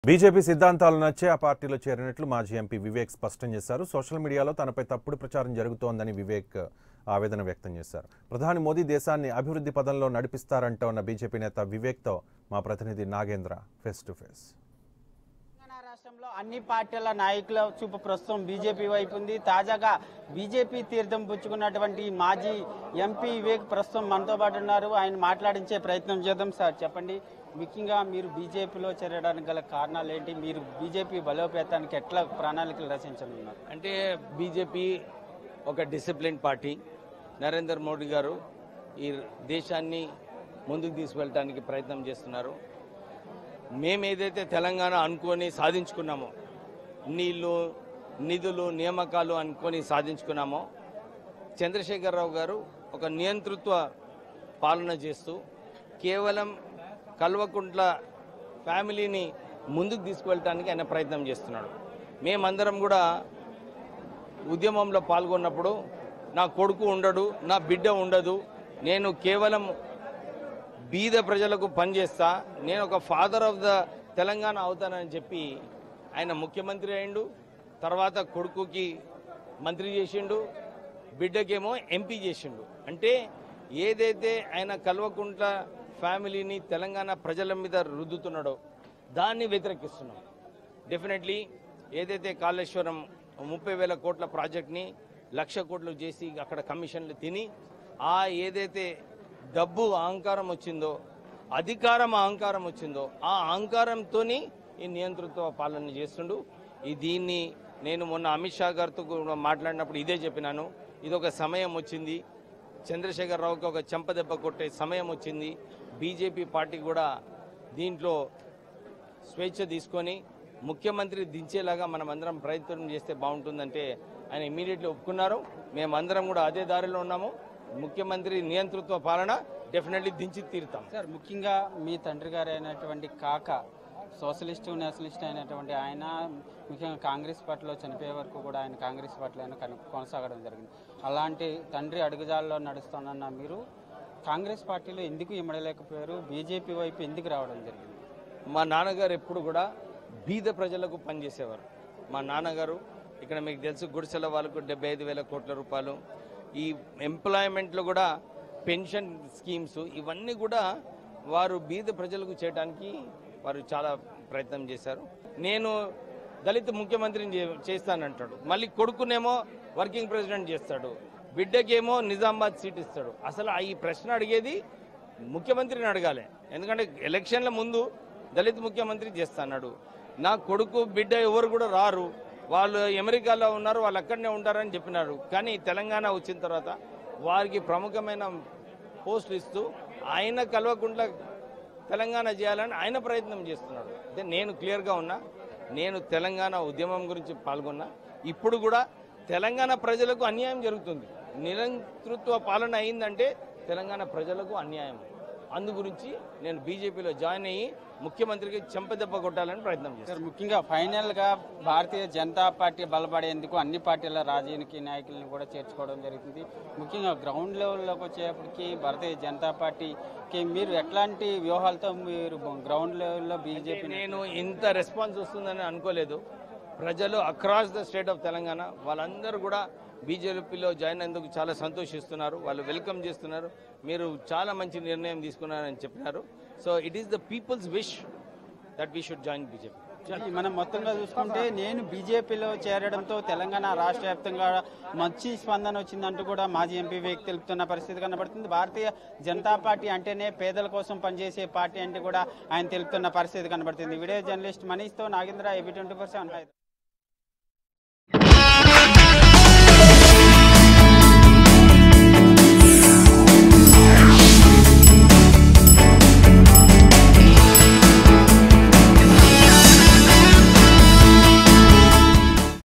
BJP సిద్ధాంతాలు నచ్చే ఆ పార్టీలో చేరినట్లు మాజీ ఎంపీ వివేక్ స్పష్టం చేశారు సోషల్ మీడియాలో తనపై తప్పుడు ప్రచారం జరుగుతోందని వివేక్ ఆవేదన వ్యక్తం చేశారు ప్రధాని మోదీ దేశాన్ని అభివృద్ధి పదంలో నడిపిస్తారంటూ ఉన్న బీజేపీ నేత వివేక్తో మా ప్రతినిధి Nagendra face to face Telangana రాష్ట్రంలో అన్ని పార్టీల నాయకుల చూపు ప్రస్తుతం బీజేపీ వైపు ఉంది తాజాగా బీజేపీ తీర్థం పుచ్చుకున్నటువంటి మాజీ ఎంపీ వివేక్ ప్రస్తుతం మనతో పాటు ఉన్నారు ఆయన మాట్లాడించే ప్రయత్నం చేద్దాం సార్ చెప్పండి ముఖ్యంగా మీరు బీజేపీలో చేరడానికి గల కారణాలు ఏంటి మీరు బీజేపీ బలోపేతానికి ఎట్లా ప్రణాళికలు రచించనున్నారు అంటే బీజేపీ ఒక డిసిప్లిన్ పార్టీ నరేంద్ర మోడీ గారు ఈ దేశాన్ని ముందుకు తీసుకెళ్ళడానికి ప్రయత్నం చేస్తున్నారు మేము ఏదైతే తెలంగాణ అనుకొని సాధించుకున్నామో నీళ్లు నిధులు నియామకాలు అనుకొని సాధించుకున్నామో చంద్రశేఖరరావు గారు ఒక నియంతృత్వ పాలన చేస్తూ కేవలం కల్వకుంట్ల ఫ్యామిలీని ముందుకు తీసుకువెళ్ళటానికి ఆయన ప్రయత్నం చేస్తున్నాడు మేమందరం కూడా ఉద్యమంలో పాల్గొన్నప్పుడు నా కొడుకు ఉండడు నా బిడ్డ ఉండదు నేను కేవలం బీద ప్రజలకు పనిచేస్తా నేను ఒక ఫాదర్ ఆఫ్ ద తెలంగాణ అవుతానని చెప్పి ఆయన ముఖ్యమంత్రి అయిండు తర్వాత కొడుకుకి మంత్రి చేసిండు బిడ్డకేమో ఎంపీ చేసిండు అంటే ఏదైతే ఆయన కల్వకుంట్ల ఫ్యామిలీని తెలంగాణ ప్రజల మీద రుద్దుతున్నాడో దాన్ని వ్యతిరేకిస్తున్నాం డెఫినెట్లీ ఏదైతే కాళేశ్వరం ముప్పై వేల కోట్ల ప్రాజెక్ట్ని లక్ష కోట్లు చేసి అక్కడ కమిషన్లు తిని ఆ ఏదైతే డబ్బు అహంకారం వచ్చిందో అధికారం అహంకారం వచ్చిందో ఆ అహంకారంతోని ఈ నియంతృత్వ పాలన చేస్తుండు ఈ దీన్ని నేను మొన్న అమిత్ షా గారితో కూడా మాట్లాడినప్పుడు ఇదే చెప్పినాను ఇది ఒక సమయం వచ్చింది చంద్రశేఖరరావుకి ఒక చెంపదెబ్బ కొట్టే సమయం వచ్చింది బీజేపీ పార్టీ కూడా దీంట్లో స్వేచ్ఛ తీసుకొని ముఖ్యమంత్రి దించేలాగా మనం అందరం ప్రయత్నం చేస్తే బాగుంటుందంటే ఆయన ఇమీడియట్లీ ఒప్పుకున్నారు మేమందరం కూడా అదే దారిలో ఉన్నాము ముఖ్యమంత్రి నియంతృత్వ పాలన డెఫినెట్లీ దించి తీరుతాం సార్ ముఖ్యంగా మీ తండ్రి గారు అయినటువంటి కాక సోషలిస్టు నేషనలిస్ట్ అయినటువంటి ఆయన ముఖ్యంగా కాంగ్రెస్ పార్టీలో చనిపోయే వరకు కూడా ఆయన కాంగ్రెస్ పార్టీలో కను కొనసాగడం జరిగింది అలాంటి తండ్రి అడుగుజాల్లో నడుస్తానన్న మీరు కాంగ్రెస్ పార్టీలో ఎందుకు ఇమ్మడలేకపోయారు బీజేపీ వైపు ఎందుకు రావడం జరిగింది మా నాన్నగారు ఎప్పుడు కూడా బీద ప్రజలకు పనిచేసేవారు మా నాన్నగారు ఇక్కడ మీకు తెలుసు గుడిసెల వాళ్ళకు డెబ్బై ఐదు వేల కోట్ల రూపాయలు ఈ ఎంప్లాయ్మెంట్లో కూడా పెన్షన్ స్కీమ్స్ ఇవన్నీ కూడా వారు బీద ప్రజలకు చేయడానికి వారు చాలా ప్రయత్నం చేశారు నేను దళిత ముఖ్యమంత్రిని చే- చేస్తానంటాడు మళ్ళీ కొడుకునేమో వర్కింగ్ ప్రెసిడెంట్ చేస్తాడు బిడ్డకేమో నిజామాబాద్ సీట్ ఇస్తాడు అసలు ఆ ఈ ప్రశ్న అడిగేది ముఖ్యమంత్రిని అడగాలి ఎందుకంటే ఎలక్షన్ల ముందు దళిత ముఖ్యమంత్రి చేస్తాడు నా కొడుకు బిడ్డ ఎవరు కూడా రారు వాళ్ళు అమెరికాలో ఉన్నారు వాళ్ళు అక్కడనే ఉంటారని చెప్పినారు కానీ తెలంగాణ వచ్చిన తర్వాత వారికి ప్రముఖమైన పోస్టులు ఇస్తూ ఆయన కల్వకుంట్ల తెలంగాణ చేయాలని ఆయన ప్రయత్నం చేస్తున్నాడు అంటే నేను క్లియర్గా ఉన్నా నేను తెలంగాణ ఉద్యమం గురించి పాల్గొన్నా ఇప్పుడు కూడా తెలంగాణ ప్రజలకు అన్యాయం జరుగుతుంది నిరంతృత్వ పాలన అయిందంటే తెలంగాణ ప్రజలకు అన్యాయం అందు గురించి నేను బీజేపీలో జాయిన్ అయ్యి ముఖ్యమంత్రికి చెంపదెబ్బ కొట్టాలని ప్రయత్నం చేస్తాను సార్ ముఖ్యంగా ఫైనల్ గా భారతీయ జనతా పార్టీ బలపడేందుకు అన్ని పార్టీల రాజకీయ నాయకులను కూడా చేర్చుకోవడం జరుగుతుంది ముఖ్యంగా గ్రౌండ్ లెవెల్లోకి వచ్చేప్పటికి భారతీయ జనతా పార్టీకి మీరు ఎట్లాంటి వ్యూహాలతో మీరు గ్రౌండ్ లెవెల్లో బీజేపీ నేను ఇంత రెస్పాన్స్ వస్తుందని అనుకోలేదు ప్రజలు across the state of Telangana వాళ్ళందరూ కూడా బీజేపీలో జాయిన్ అయినందుకు చాలా సంతోషిస్తున్నారు వాళ్ళు వెల్కమ్ చేస్తున్నారు మీరు చాలా మంచి నిర్ణయం తీసుకున్నారని చెప్పినారు so it is the people's wish that we should join BJP మనం మొత్తంగా చూసుకుంటే నేను బీజేపీలో చేరడంతో తెలంగాణ రాష్ట్ర వ్యాప్తంగా మంచి స్పందన వచ్చిందంటూ కూడా మాజీ ఎంపీ వ్యక్తి తెలుపుతున్న పరిస్థితి కనబడుతుంది భారతీయ జనతా పార్టీ అంటేనే పేదల కోసం పనిచేసే పార్టీ అంటే కూడా ఆయన తెలుపుతున్న పరిస్థితి కనబడుతుంది వీడియో జర్నలిస్ట్ మనీష్తో నాగేంద్ర ఏబీ ట్వంటీ